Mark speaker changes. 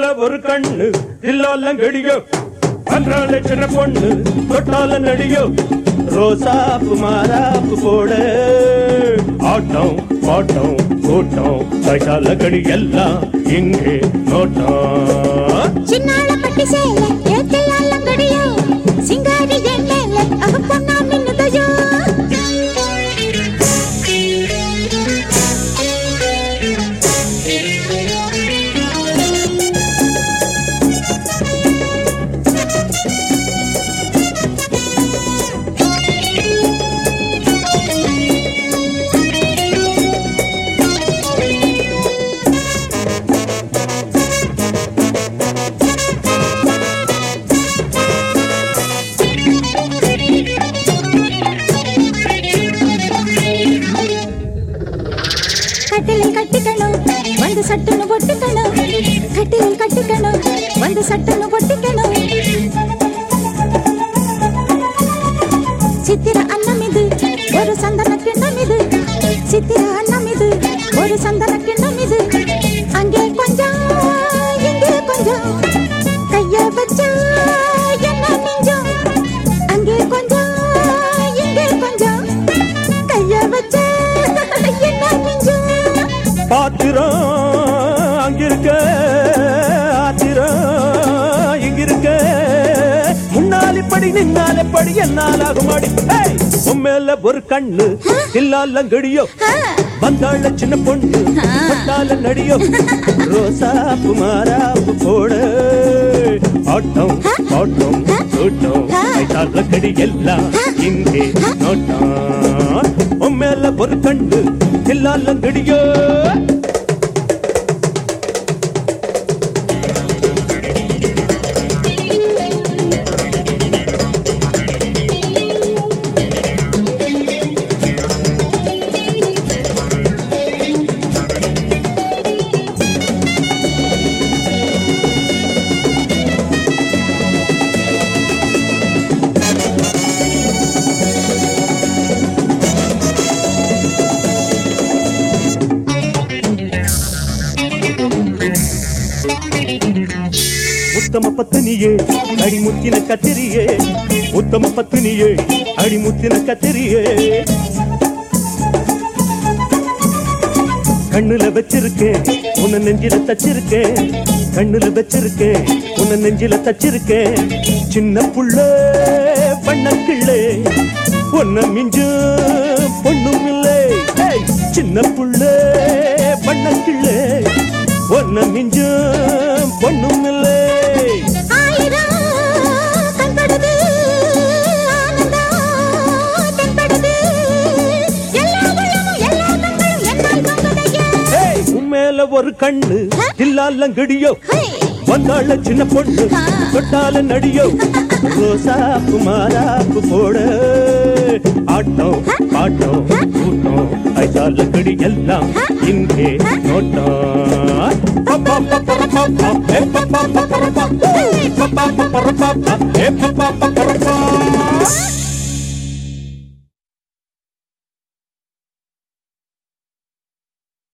Speaker 1: ஒரு கண்ணு தில்லாலம் கடியோ அன்றால சின்ன பொண்ணு தொட்டால நடியோ ரோசாப்பு மாறாப்பு போட ஆட்டம் பாட்டம் கூட்டம் கைசால கடி எல்லாம் இங்கே நோட்டம்
Speaker 2: சின்னாள பட்டி சேல ஏத்தெல்லாம் லங்கடியோ சிங்காரி எண்ணெயில அக பொண்ணா மின்னுதையோ கட்டிலில் கட்டிக்கணும் வந்து சட்டுன்னு பொட்டிக்கணும் கட்டிலில் கட்டிக்கணும் வந்து சட்டுன்னு பொட்டிக்கணும் சித்திர அன்னம் இது ஒரு சந்தன கிண்ணம் இது சித்திர அன்னம் இது ஒரு சந்தன கிண்ணம் இது அங்கே கொஞ்சம் இங்கே கொஞ்சம் கைய வச்சா என்ன மிஞ்சம் அங்கே கொஞ்சம் இங்கே கொஞ்சம் கைய வச்சா என்ன மிஞ்சம்
Speaker 1: பாத்திரம் அங்கிருக்க ஆத்திரம் இங்கிருக்க முன்னாலி படி நின்னால படி என்னால் ஆகுமாடி ஏய், உன் மேல ஒரு கண்ணு இல்லாலங்கடியோ வந்தாள சின்ன பொண்ணு பட்டால நடியோ ரோசாப்பு மாறாப்பு போட ஆட்டம் பாட்டம் கூட்டம் கைத்தால கடி எல்லாம் இங்கே நோட்டம் உன் மேல ஒரு கண்ணு இல்லாலங்கடியோ உத்தம பத்தினியே அடிமுத்தின கத்திரியே உத்தம பத்தினியே அடிமுத்தின கத்திரியே கண்ணுல வச்சிருக்கேன் உன்னை நெஞ்சில தச்சிருக்கேன் கண்ணுல வச்சிருக்கேன் உன்னை நெஞ்சில தச்சிருக்கேன் சின்ன புள்ள பண்ணக்கிள்ளே உன்னை மிஞ்சு பொண்ணும் இல்லை ஏய், சின்ன புள்ள பண்ணக்கிள்ளே உன்னை மிஞ்சு பொண்ணும் இல்லை
Speaker 2: ஆயிரம் கண்படுது ஆனந்தம் தென்படுது எல்லா உள்ளமும் எல்லா கண்களும் என்னால் பொங்குதையா
Speaker 1: ஏய், உன் மேல ஒரு கண்ணு இல்லாலங்கடியோ
Speaker 2: ஹே
Speaker 1: வந்தாள சின்ன பொண்ணு தொட்டால நடியோ ரோசாப்பு மாறாப்பு போட ஆட்டம் பாட்டம் கூட்டம் ஐசால கடி எல்லாம் இங்கே நோட்டம் பப்பா பப்பர பப்பா, ஏ பப்பா பப்பர பப்பா, ஏ பப்பா பப்பர பப்பா, ஏ பப்பா பப்பர பப்பா.